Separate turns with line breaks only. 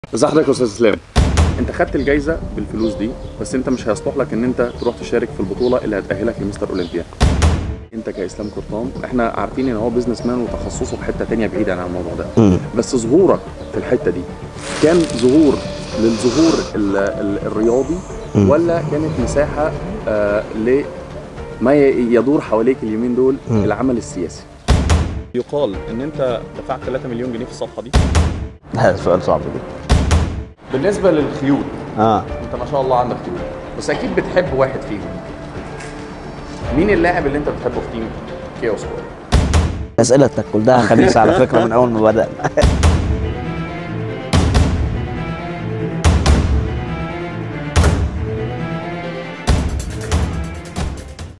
ازي حضرتك يا استاذ اسلام انت خدت الجايزه بالفلوس دي بس انت مش هيصلح لك ان انت تروح تشارك في البطوله اللي هتاهلك لمستر اولمبيا انت كاسلام قرطان احنا عارفين ان هو بيزنس مان وتخصصه في حته تانية بعيد عن الموضوع ده
مم.
بس ظهورك في الحته دي كان ظهور للظهور ال ال الرياضي
مم.
ولا كانت مساحه آه لما ي- يدور حواليك اليومين دول
مم.
العمل السياسي يقال ان انت دفعت 3 مليون جنيه في الصفحه دي
هذا سؤال صعب جدا
بالنسبه للخيول
اه
انت ما شاء الله عندك خيول بس اكيد بتحب واحد فيهم مين اللاعب اللي انت بتحبه في تيم كيوسكو
اسئله التكل ده خميس على فكره من اول ما بدانا